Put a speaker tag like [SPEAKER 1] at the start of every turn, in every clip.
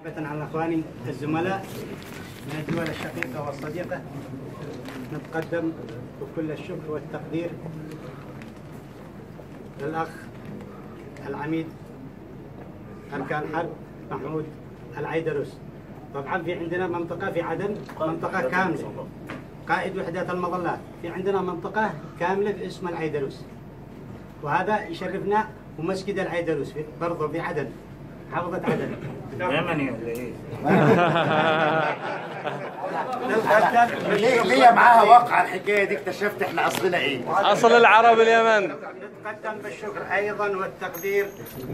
[SPEAKER 1] نيابة عن اخواني الزملاء من الدول الشقيقة والصديقة نتقدم بكل الشكر والتقدير للأخ العميد أركان حرب محمود العيدروس طبعا في عندنا منطقة في عدن منطقة كاملة قائد وحدة المظلات في عندنا منطقة كاملة باسم العيدروس وهذا يشرفنا ومسجد العيدروس في- برضه في عدن محافظة عدن
[SPEAKER 2] يمني ولا ايه؟
[SPEAKER 1] نتقدم
[SPEAKER 3] ليه ليه معاها واقعة الحكاية دي اكتشفت احنا اصلنا ايه؟
[SPEAKER 4] أصل العرب اليمن
[SPEAKER 1] نتقدم بالشكر ايضا والتقدير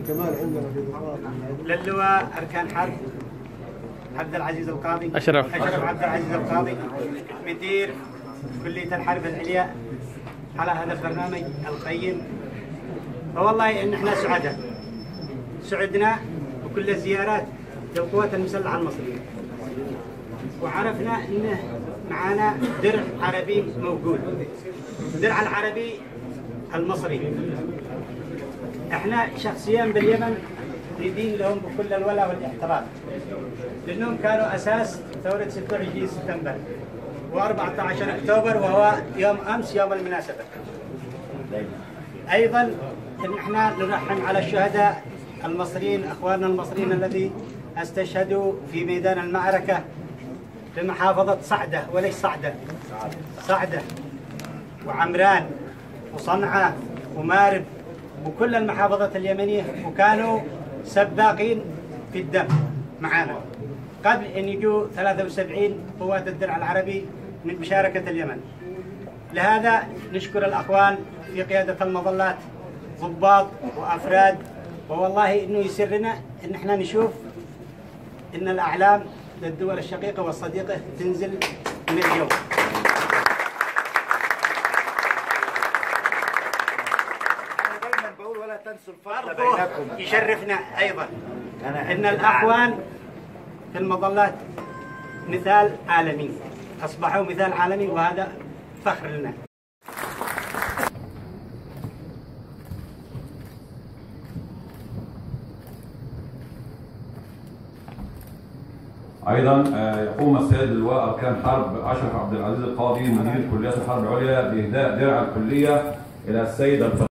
[SPEAKER 1] للواء اركان حرب عبد العزيز القاضي
[SPEAKER 4] أشرف.
[SPEAKER 1] اشرف عبد العزيز القاضي مدير كليه الحرب العليا على هذا البرنامج القيم فوالله ان احنا سعداء سعدنا بكل الزيارات للقوات المسلحه المصريه وعرفنا انه معنا درع عربي موجود درع العربي المصري احنا شخصيا باليمن ندين لهم بكل الولاء والاحترام لانهم كانوا اساس ثوره 26 سبتمبر و14 اكتوبر وهو يوم امس يوم المناسبه ايضا ان احنا نرحم على الشهداء المصريين اخواننا المصريين الذي استشهدوا في ميدان المعركه في محافظه صعده وليس صعده صعده وعمران وصنعاء ومارب وكل المحافظات اليمنيه وكانوا سباقين في الدم معنا قبل ان يجوا 73 قوات الدرع العربي من مشاركه اليمن لهذا نشكر الاخوان في قياده المظلات ضباط وافراد ووالله انه يسرنا ان احنا نشوف ان الاعلام للدول الشقيقه والصديقه تنزل من الجو
[SPEAKER 3] انا دايما بقول ولا تنسوا الفضل
[SPEAKER 1] برضو
[SPEAKER 3] بينكم
[SPEAKER 1] يشرفنا ايضا
[SPEAKER 3] أنا
[SPEAKER 1] ان الاخوان في المظلات مثال عالمي اصبحوا مثال عالمي وهذا فخر لنا
[SPEAKER 5] ايضا آه، يقوم السيد اللواء اركان حرب اشرف عبد العزيز القاضي مدير كليات الحرب العليا باهداء درع الكليه الى السيد الفريق